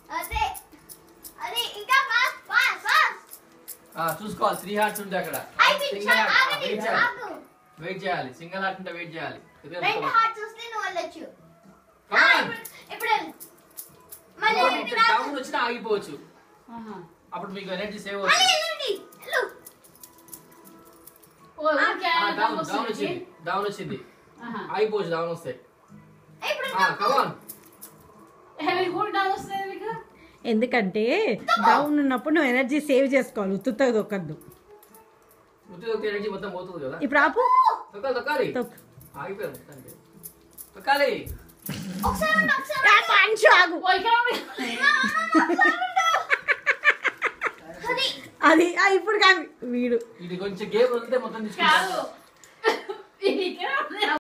అదే అదే ఇంకా ఫాస్ట్ ఫాస్ట్ ఫాస్ట్ ఆ, చూసుకోవాలి త్రీ హార్ట్స్ ఉంటాయి అక్కడ అయిపోయింది సింగిల్ హార్ట్ ఆగండి వెయిట్ చేయాలి ఆగు వెయిట్ చేయాలి సింగిల్ హార్ట్ ఉంటే వెయిట్ చేయాలి ఇదే రెండు అనుకో. హార్ట్స్ వస్తే నువ్వు వెళ్ళొచ్చు Come ఆ, on. ఇప్పుడు ఇప్పుడు వెళ్ళు. మళ్ళీ ఇంకొక ఇది ఇక్కడ నాకు- డౌన్ వచ్చినా ఆగిపోవచ్చు ఆహా. అప్పుడు మీకు ఎనర్జీ సేవ్ మళ్ళీ అవుతుంది వెళ్ళండి వెళ్ళు. ఓ, ఊరికే ఆ, ఆయన డౌన్ వస్తుంది. డౌన్ వచ్చింది డౌన్ వచ్చింది ఆహా. ఆగిపోవచ్చు డౌన్ వస్తే ఇప్పుడు కమాన్ ఏ, మీకు కూడా డౌన్ వస్తుంది మీకు ఎందుకంటే డౌన్ ఉన్నప్పుడు నువ్వు ఎనర్జీ సేవ్ చేసుకోవాలి ఉత్తుత్తగా దొక్కద్దు ముత్తి ఒక ఎనర్జీ మొత్తం పోతుంది కదా ఇప్పుడు ఆపు తొక్కాలి తొక్కాలి తొక్కు. ఆగిపోయారు మొత్తానికి తొక్కాలి ఒకసారి ఉండు, ఒకసారి ఆపు, అంచు ఆగు ఓ, ఇక్కడ ఉంది. అది అది ఆ, ఇప్పుడు కాదు వీడు ఇది కొంచెం గేమ్ వదిలితే మొత్తం కాదు తీసుకుంటారు